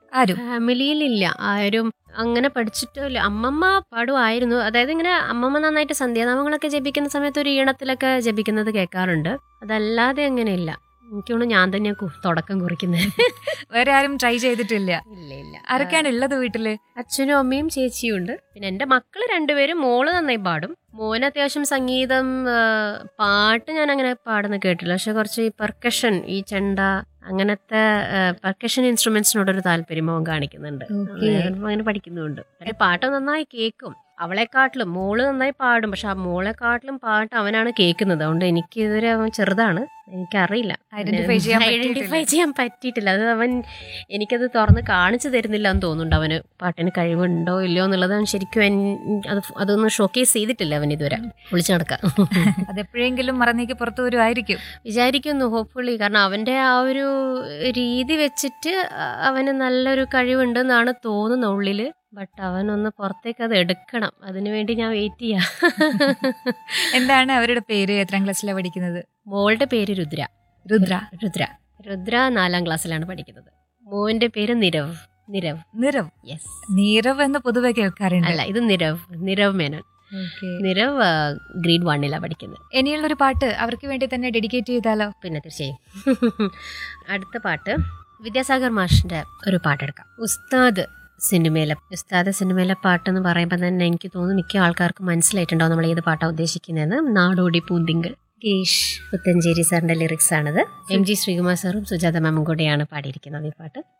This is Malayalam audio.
ആരും ഫാമിലിയിലില്ല ആരും അങ്ങനെ പഠിച്ചിട്ടില്ല അമ്മമ്മ പാടുമായിരുന്നു അതായത് ഇങ്ങനെ അമ്മമ്മ നന്നായിട്ട് സന്ധ്യാനാമങ്ങളൊക്കെ ജപിക്കുന്ന സമയത്ത് ഒരു ഈണത്തിലൊക്കെ ജപിക്കുന്നത് കേൾക്കാറുണ്ട് അതല്ലാതെ അങ്ങനെയില്ല എനിക്ക് തോന്നുന്നു ഞാൻ തന്നെ തുടക്കം കുറിക്കുന്നത് വേറെ ആരും ട്രൈ ചെയ്തിട്ടില്ല ഇല്ല ഇല്ല ആരൊക്കെയാണ് ഉള്ളത് വീട്ടില് അച്ഛനും അമ്മയും ചേച്ചിയും ഉണ്ട് പിന്നെ എൻ്റെ മക്കള് രണ്ടുപേരും മോള് നന്നായി പാടും മോന് അത്യാവശ്യം സംഗീതം ആ, പാട്ട് ഞാൻ അങ്ങനെ പാടുന്ന കേട്ടില്ല പക്ഷെ കുറച്ച് ഈ പെർക്കഷൻ ഈ ചെണ്ട അങ്ങനത്തെ പെർക്കഷൻ ഇൻസ്ട്രുമെന്റ്സിനോടൊരു താല്പര്യം മോൻ കാണിക്കുന്നുണ്ട് Okay. അത് അങ്ങനെ പഠിക്കുന്നുണ്ട് പിന്നെ പാട്ട് നന്നായി കേൾക്കും അവളെക്കാട്ടിലും മോള് നന്നായി പാടും പക്ഷെ ആ മോളെക്കാട്ടിലും പാട്ട് അവനാണ് കേൾക്കുന്നത് അതുകൊണ്ട് എനിക്ക് ഇതുവരെ അവൻ ചെറുതാണ് എനിക്കറിയില്ല Identify ചെയ്യാൻ ഐഡന്റിഫൈ പറ്റിയിട്ടില്ല. ചെയ്യാൻ പറ്റിയിട്ടില്ല അത് അവൻ എനിക്കത് തുറന്ന് കാണിച്ചു തരുന്നില്ല എന്ന് തോന്നുന്നുണ്ട് അവന് പാട്ടിന് കഴിവുണ്ടോ ഇല്ലയോ എന്നുള്ളത് അവൻ ശരിക്കും എൻ- അത് അതൊന്നും ഷോക്കേസ് ചെയ്തിട്ടില്ല അവൻ ഇതുവരെ വിളിച്ചു നടക്കാം അതെപ്പോഴെങ്കിലും മറന്നേക്ക് പുറത്തു വരുമായിരിക്കും വിചാരിക്കുന്നു ഹോപ്പ്ഫുള്ളി കാരണം അവൻ്റെ ആ ഒരു രീതി വെച്ചിട്ട് അവന് നല്ലൊരു കഴിവുണ്ടെന്നാണ് തോന്നുന്നത് ഉള്ളില് ബട്ട് അവനൊന്ന് പുറത്തേക്ക് അത് എടുക്കണം അതിനുവേണ്ടി ഞാൻ വെയിറ്റ് ചെയ്യാം എന്താണ് അവരുടെ പേര് എത്രാം ക്ലാസ്സിലാണ് പഠിക്കുന്നത് മോളുടെ പേര് രുദ്ര രുദ്ര രുദ്ര രുദ്ര നാലാം ക്ലാസ്സിലാണ് പഠിക്കുന്നത് മോന്റെ പേര് നിരവ് നിരവ് നിരവ് യെസ് നീരവ് എന്ന് പൊതുവെ കേൾക്കാറുണ്ട് അല്ല ഇത് നിരവ് നിരവ് മേനോൻ Okay. നിരവ് ഗ്രേഡ് വണ്ണിലാണ് പഠിക്കുന്നത് ഇനിയുള്ളൊരു പാട്ട് അവർക്ക് വേണ്ടി തന്നെ ഡെഡിക്കേറ്റ് ചെയ്താലോ പിന്നെ തീർച്ചയായും അടുത്ത പാട്ട് വിദ്യാസാഗർ മാഷിന്റെ ഒരു പാട്ടെടുക്കാം ഉസ്താദ് സിനിമയിലെ ഉസ്താദ് സിനിമയിലെ പാട്ടെന്ന് പറയുമ്പോൾ തന്നെ എനിക്ക് തോന്നുന്നു മിക്ക ആൾക്കാർക്ക് മനസ്സിലായിട്ടുണ്ടാവും നമ്മൾ ഏത് പാട്ടാണ് ഉദ്ദേശിക്കുന്നതെന്ന് നാടോടി പൂന്തിങ്കൾ ഗേഷ് പുത്തഞ്ചേരി സാറിന്റെ ലിറിക്സ് ആണിത് എം ജി ശ്രീകുമാർ സാറും സുജാത മാമും കൂടെയാണ് പാടിയിരിക്കുന്നത് ഈ പാട്ട്